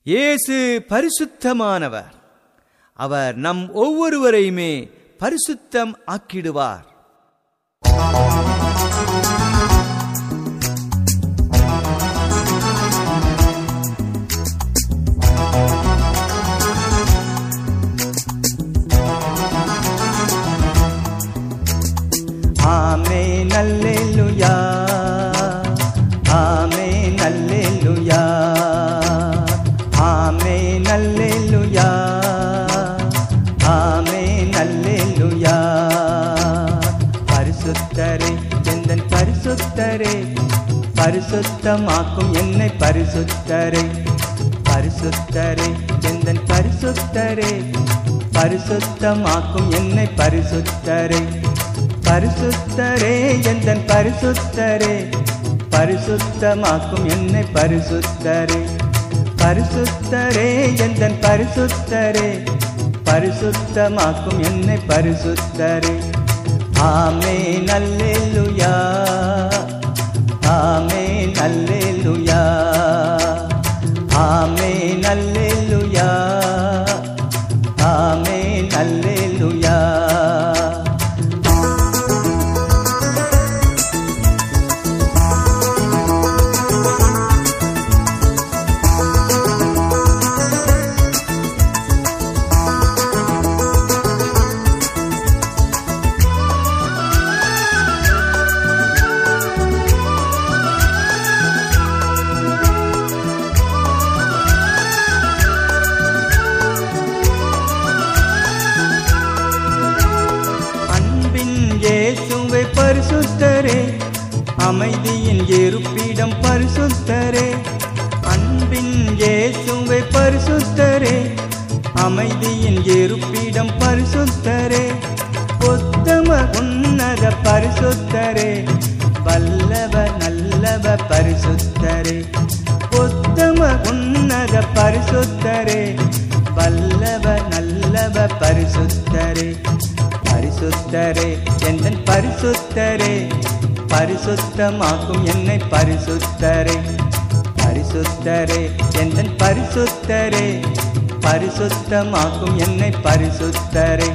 இயேசு பரிசுத்தமானவர் அவர் நம் ஒவ்வொருவரையுமே பரிசுத்தம் ஆக்கிடுவார் ஆமே நல்லேலுயா ஆமே நல்லேலுயா ஆமே நல்லேலுயா ஆமே நல்லேலுயா பரிசுத்தரே எந்தன் பரிசுத்தரே பரிசுத்தமாக்கும் என்னை பரிசுத்தரே பரிசுத்தரே எந்தன் பரிசுத்தரே பரிசுத்தமாக்கும் என்னை பரிசுத்தரே பரிசுத்தரே எந்தன் பரிசுத்தரே பரிசுத்தமாக்கும் என்னை பரிசுத்தரே பரிசுத்தரே எந்தன் பரிசுத்தரே பரிசுத்தமாக்கும் என்னை பரிசுத்தரே ஆமே நல்லேலுயா ஆமே நல்லேலுயா ஆமே நல்லேலுயா ஆமே நல்லேலுயா அன்பின் இயேசுவை பரிசுத்தரே அமைதியின் இருப்பிடம் பரிசுத்தரே அன்பின் இயேசுவை பரிசுத்தரே அமைதியின் இருப்பிடம் பரிசுத்தரே உத்தம உன்னத பரிசுத்தரே வல்லவ நல்லவ பரிசுத்தரே உத்தம உன்னத பரிசுத்தரே வல்லவ நல்லவ பரிசுத்தரே பரிசுத்தரே எந்தன் பரிசுத்தரே பரிசுத்தமாக்கும் என்னை பரிசுத்தரே பரிசுத்தரே எந்தன் பரிசுத்தரே பரிசுத்தமாக்கும் என்னை பரிசுத்தரே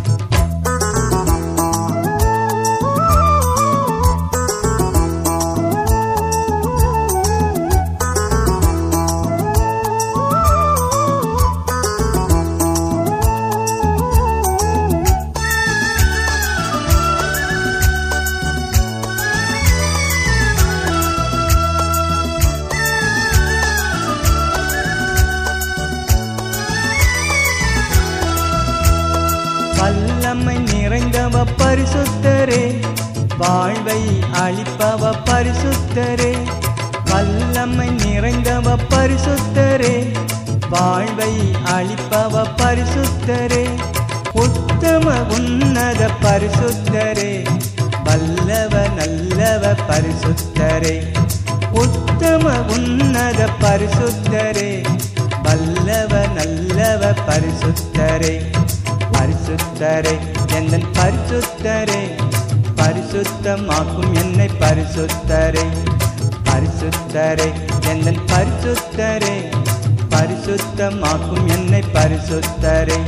வல்லமை நிறைந்தவ பரிசுத்தரே வாழ்வை அளிப்பவ பரிசுத்தரே வல்லமை நிறைந்தவ பரிசுத்தரே வாழ்வை அளிப்பவ பரிசுத்தரே உத்தம உன்னத பரிசுத்தரே வல்லவ நல்லவ பரிசுத்தரே உத்தம உன்னத பரிசுத்தரே வல்லவ நல்லவ பரிசுத்தரே பரிசுத்தரே எந்தன் பரிசுத்தரே பரிசுத்தமாக்கும் என்னை பரிசுத்தரே பரிசுத்தரே எந்தன் பரிசுத்தரே பரிசுத்தமாக்கும் என்னை பரிசுத்தரே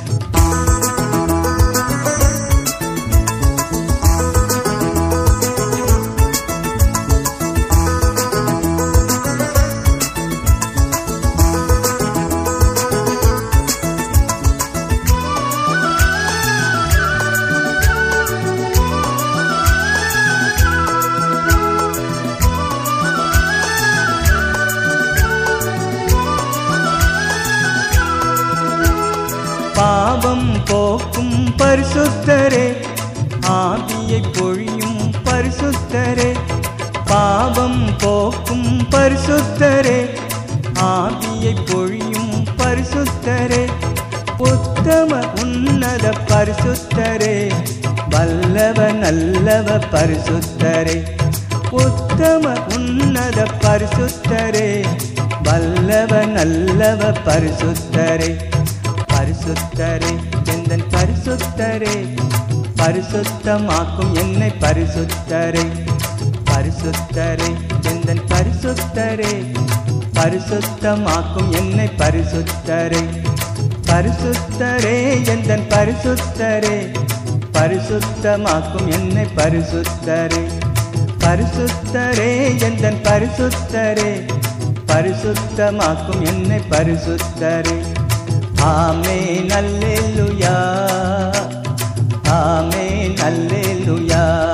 பாவம் போக்கும் பரிசுத்தரே ஆவியை பொழியும் பரிசுத்தரே பாவம் போக்கும் பரிசுத்தரே ஆவியை பொழியும் பரிசுத்தரே உத்தம உன்னத பரிசுத்தரே வல்லவ நல்லவ பரிசுத்தரே உத்தம உன்னத பரிசுத்தரே வல்லவ நல்லவ பரிசுத்தரே பரிசுத்தரே எந்தன் பரிசுத்தரே பரிசுத்தமாக்கும் என்னை பரிசுத்தரே பரிசுத்தரே எந்தன் பரிசுத்தரே பரிசுத்தமாக்கும் என்னை பரிசுத்தரே பரிசுத்தரே எந்தன் பரிசுத்தரே பரிசுத்தமாக்கும் என்னை பரிசுத்தரே பரிசுத்தரே எந்தன் பரிசுத்தரே பரிசுத்தமாக்கும் என்னை பரிசுத்தரே ஆமே நல்லேலுயா ஆமே நல்லேலுயா